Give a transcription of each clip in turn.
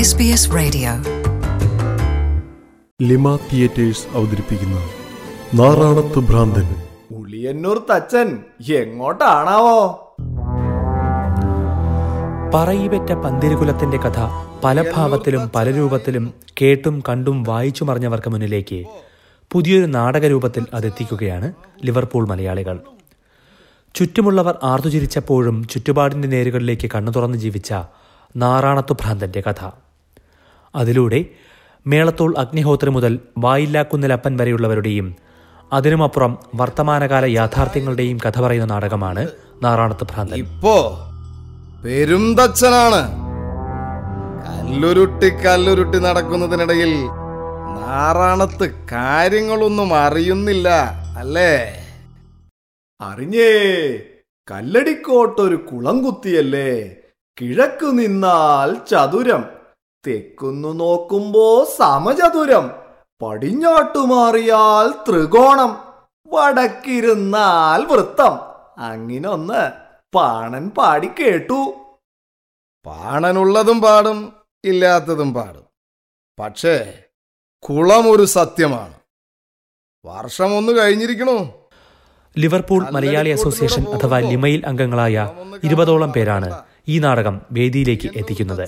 SBS Radio. ലിമ theatres അവതരിപ്പിക്കുന്ന നാറാണത്ത് ഭ്രാന്തൻ ഉളിയന്നൂർ തച്ചൻ എങ്ങോട്ടാണാവോ പറയിപെറ്റ പന്തിരുകുലത്തിന്റെ കഥ പല ഭാവത്തിലും പല രൂപത്തിലും കേട്ടും കണ്ടും വായിച്ചുമറിഞ്ഞവർക്ക് മുന്നിലേക്ക് പുതിയൊരു നാടകരൂപത്തിൽ അതെത്തിക്കുകയാണ് ലിവർപൂൾ മലയാളികൾ ചുറ്റുമുള്ളവർ ആർത്തുചിരിച്ചപ്പോഴും ചുറ്റുപാടിന്റെ നേരുകളിലേക്ക് കണ്ണു തുറന്ന് ജീവിച്ച നാറാണത്തു ഭ്രാന്തന്റെ കഥ അതിലൂടെ മേളത്തോൾ അഗ്നിഹോത്രി മുതൽ വായില്ലാക്കുന്നിലപ്പൻ വരെയുള്ളവരുടെയും അതിനുമപ്പുറം വർത്തമാനകാല യാഥാർത്ഥ്യങ്ങളുടെയും കഥ പറയുന്ന നാടകമാണ് നാറാണത്ത് ഭ്രാന്തൻ ഇപ്പോ പെരുന്തച്ഛനാണ് കല്ലുരുട്ടി കല്ലുരുട്ടി നടക്കുന്നതിനിടയിൽ നാറാണത്ത് കാര്യങ്ങളൊന്നും അറിയുന്നില്ല അല്ലേ അറിഞ്ഞേ കല്ലടിക്കോട്ടൊരു കുളം കുത്തിയല്ലേ കിഴക്കു നിന്നാൽ ചതുരം തെക്കുന്നു നോക്കുമ്പോ സമചതുരം പടിഞ്ഞാട്ടു മാറിയാൽ ത്രികോണം വടക്കിരുന്നാൽ വൃത്തം അങ്ങിനൊന്ന് പാണൻ പാടി കേട്ടു പാണനുള്ളതും പാടും ഇല്ലാത്തതും പാടും പക്ഷേ കുളം ഒരു സത്യമാണ് വർഷം ഒന്ന് കഴിഞ്ഞിരിക്കണു ലിവർപൂൾ മലയാളി അസോസിയേഷൻ അഥവാ ലിമയിൽ അംഗങ്ങളായ ഇരുപതോളം പേരാണ് ഈ നാടകം വേദിയിലേക്ക് എത്തിക്കുന്നത്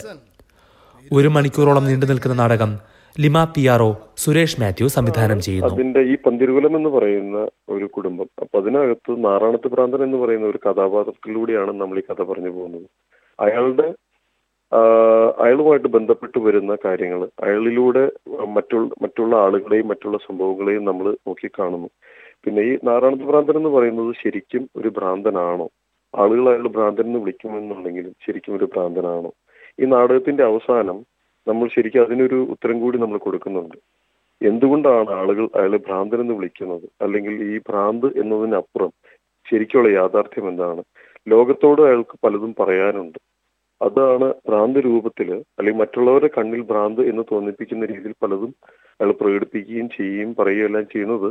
ഒരു മണിക്കൂറോളം നീണ്ടു നിൽക്കുന്ന നാടകം ലിമ പി ആർഒ സുരേഷ് മാത്യു സംവിധാനം ചെയ്യുന്നു അതിന്റെ ഈ പന്തിരുകുലം എന്ന് പറയുന്ന ഒരു കുടുംബം അപ്പൊ അതിനകത്ത് നാറാണത്ത് ഭ്രാന്തൻ എന്ന് പറയുന്ന ഒരു കഥാപാത്രത്തിലൂടെയാണ് നമ്മൾ ഈ കഥ പറഞ്ഞു പോകുന്നത് അയാളുടെ ആ, അയാളുമായിട്ട് ബന്ധപ്പെട്ട് വരുന്ന കാര്യങ്ങൾ അയാളിലൂടെ മറ്റുള്ള മറ്റുള്ള ആളുകളെയും മറ്റുള്ള സംഭവങ്ങളെയും നമ്മൾ നോക്കി കാണുന്നു പിന്നെ ഈ നാറാണത്ത് ഭ്രാന്തൻ എന്ന് പറയുന്നത് ശരിക്കും ഒരു ഭ്രാന്തനാണോ ആളുകൾ അയാൾ ഭ്രാന്തൻ എന്ന് വിളിക്കുമെന്നുണ്ടെങ്കിലും ശരിക്കും ഒരു ഭ്രാന്തനാണോ ഈ നാടകത്തിന്റെ അവസാനം നമ്മൾ ശരിക്കും അതിനൊരു ഉത്തരം കൂടി നമ്മൾ കൊടുക്കുന്നുണ്ട് എന്തുകൊണ്ടാണ് ആളുകൾ അയാളെ ഭ്രാന്തൻ എന്ന് വിളിക്കുന്നത് അല്ലെങ്കിൽ ഈ ഭ്രാന്ത് എന്നതിനപ്പുറം ശരിക്കുള്ള യാഥാർത്ഥ്യം എന്താണ് ലോകത്തോട് അയാൾക്ക് പലതും പറയാനുണ്ട് അതാണ് ഭ്രാന്ത് രൂപത്തില് അല്ലെങ്കിൽ മറ്റുള്ളവരുടെ കണ്ണിൽ ഭ്രാന്ത് എന്ന് തോന്നിപ്പിക്കുന്ന രീതിയിൽ പലതും അയാൾ പ്രകടിപ്പിക്കുകയും ചെയ്യുകയും പറയുകയും എല്ലാം ചെയ്യുന്നത്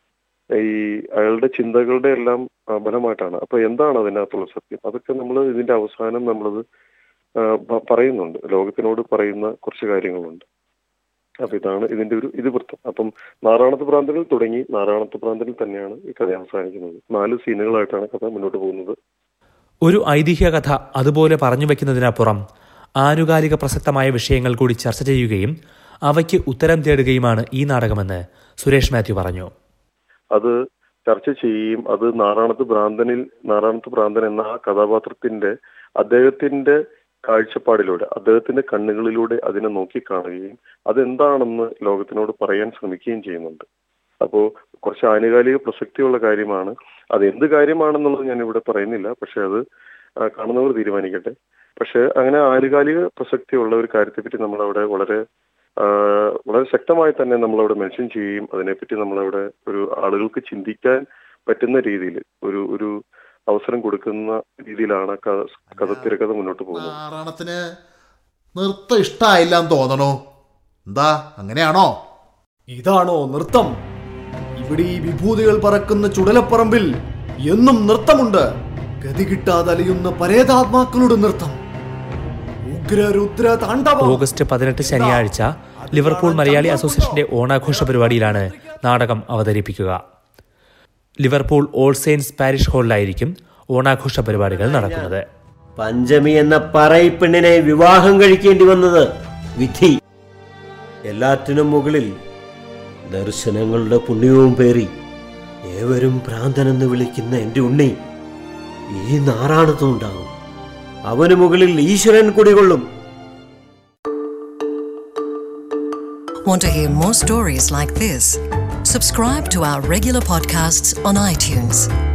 ഈ അയാളുടെ ചിന്തകളുടെ എല്ലാം ആ, ഫലമായിട്ടാണ് അപ്പൊ എന്താണ് അതിനകത്തുള്ള സത്യം അതൊക്കെ നമ്മൾ ഇതിന്റെ അവസാനം നമ്മളത് ആ, പ- പറയുന്നുണ്ട് ലോകത്തിനോട് പറയുന്ന കുറച്ച് കാര്യങ്ങളുണ്ട് അപ്പൊ ഇതാണ് ഇതിന്റെ ഒരു ഇതിവൃത്തം അപ്പം നാറാണത്ത് പ്രാന്തനിൽ തുടങ്ങി നാറാണത്ത് പ്രാന്തനിൽ തന്നെയാണ് ഈ കഥ അവസാനിക്കുന്നത് നാല് സീനുകളായിട്ടാണ് കഥ മുന്നോട്ട് പോകുന്നത് ഒരു ഐതിഹ്യ കഥ അതുപോലെ പറഞ്ഞു വെക്കുന്നതിനപ്പുറം ആനുകാലിക പ്രസക്തമായ വിഷയങ്ങൾ കൂടി ചർച്ച ചെയ്യുകയും അവയ്ക്ക് ഉത്തരം തേടുകയുമാണ് ഈ നാടകമെന്ന് സുരേഷ് മാത്യു പറഞ്ഞു അത് ചർച്ച ചെയ്യുകയും അത് നാറാണത്ത് ഭ്രാന്തനിൽ നാറാണത്ത് ഭ്രാന്തൻ എന്ന ആ കഥാപാത്രത്തിന്റെ അദ്ദേഹത്തിന്റെ കാഴ്ചപ്പാടിലൂടെ അദ്ദേഹത്തിന്റെ കണ്ണുകളിലൂടെ അതിനെ നോക്കിക്കാണുകയും അതെന്താണെന്ന് ലോകത്തിനോട് പറയാൻ ശ്രമിക്കുകയും ചെയ്യുന്നുണ്ട് അപ്പോ കുറച്ച് ആനുകാലിക പ്രസക്തിയുള്ള കാര്യമാണ് അത് എന്ത് കാര്യമാണെന്നുള്ളത് ഞാൻ ഇവിടെ പറയുന്നില്ല പക്ഷെ അത് ആ, കാണുന്നവർ തീരുമാനിക്കട്ടെ പക്ഷെ അങ്ങനെ ആനുകാലിക പ്രസക്തിയുള്ള ഒരു കാര്യത്തെപ്പറ്റി നമ്മളവിടെ വളരെ ആ, വളരെ ശക്തമായി തന്നെ നമ്മളവിടെ മെൻഷൻ ചെയ്യുകയും അതിനെപ്പറ്റി നമ്മളവിടെ ഒരു ആളുകൾക്ക് ചിന്തിക്കാൻ പറ്റുന്ന രീതിയിൽ ഒരു ഒരു അവസരം കൊടുക്കുന്ന രീതിയിലാണ് കഥ കഥ തിരക്കഥ മുന്നോട്ട് പോകുന്നത് നാറാണത്തിന് നൃത്തം ഇഷ്ടായില്ലാന്ന് തോന്നണോ എന്താ അങ്ങനെയാണോ ഇതാണോ നൃത്തം ഇവിടെ ഈ വിഭൂതികൾ പറക്കുന്ന ചുടലപ്പറമ്പിൽ എന്നും നൃത്തമുണ്ട് ഗതി കിട്ടാതെ അലയുന്ന പരേതാത്മാക്കളുടെ നൃത്തം ഉഗ്രരുദ്ര താണ്ഡവം ഓഗസ്റ്റ് പതിനെട്ട് ശനിയാഴ്ച ലിവർപൂൾ മലയാളി അസോസിയേഷന്റെ ഓണാഘോഷ പരിപാടിയിലാണ് നാടകം അവതരിപ്പിക്കുക ലിവർപൂൾ ഓൾ സെയിൻസ് പാരിഷ് ഹാളിലായിരിക്കും ഓണാഘോഷ പരിപാടികൾ നടക്കുന്നത് പഞ്ചമി എന്ന പറയിപ്പെണ്ണിനെ വിവാഹം കഴിക്കേണ്ടി വന്നത് വിധി എല്ലാറ്റിനും മുകളിൽ ദർശനങ്ങളുടെ പുണ്യവും പേറി ഏവരും ഭ്രാന്തനെന്ന് വിളിക്കുന്ന എൻ്റെ ഉണ്ണി ഈ നാറാണത്തുണ്ടാകും അവന് മുകളിൽ ഈശ്വരൻ കുടികൊള്ളും Want to hear more stories like this? Subscribe to our regular podcasts on iTunes.